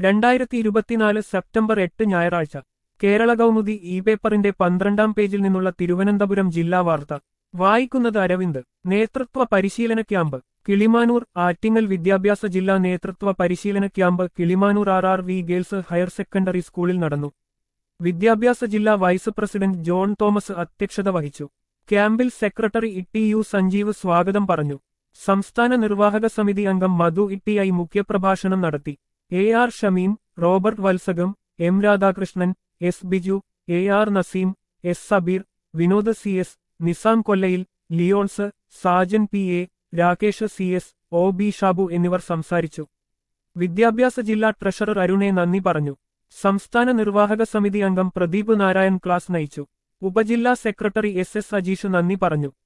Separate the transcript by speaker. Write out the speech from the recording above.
Speaker 1: രണ്ടായിരത്തി ഇരുപത്തിനാല് സെപ്റ്റംബർ എട്ട് ഞായറാഴ്ച കേരള കൗമുദി ഇ പേപ്പറിന്റെ പന്ത്രണ്ടാം പേജിൽ നിന്നുള്ള തിരുവനന്തപുരം ജില്ലാ വാർത്ത വായിക്കുന്നത് അരവിന്ദ് നേതൃത്വ പരിശീലന ക്യാമ്പ് കിളിമാനൂർ ആറ്റിങ്ങൽ വിദ്യാഭ്യാസ ജില്ലാ നേതൃത്വ പരിശീലന camp Kilimanoor R R V girls higher secondary സ്കൂളിൽ നടന്നു വിദ്യാഭ്യാസ ജില്ലാ വൈസ് പ്രസിഡന്റ് ജോൺ തോമസ് അധ്യക്ഷത വഹിച്ചു ക്യാമ്പിൽ സെക്രട്ടറി ഇട്ടി യു സഞ്ജീവ് സ്വാഗതം പറഞ്ഞു സംസ്ഥാന നിർവാഹക സമിതി അംഗം മധു ഇട്ടിഐ മുഖ്യപ്രഭാഷണം നടത്തി എ ആർ ഷമീം റോബർട്ട് വത്സകം M Radhakrishnan S Biju A R Naseem S Sabeer Vinod C S Nizam Kollayil ലിയോൺസ് Sajan P A Rakesh C S O B Shabu എന്നിവർ സംസാരിച്ചു വിദ്യാഭ്യാസ ജില്ലാ ട്രഷറർ അരുണെ നന്ദി പറഞ്ഞു സംസ്ഥാന നിർവാഹക സമിതി അംഗം പ്രദീപ് നാരായൺ ക്ലാസ് നയിച്ചു ഉപജില്ലാ സെക്രട്ടറി എസ് എസ് അജീഷ് നന്ദി പറഞ്ഞു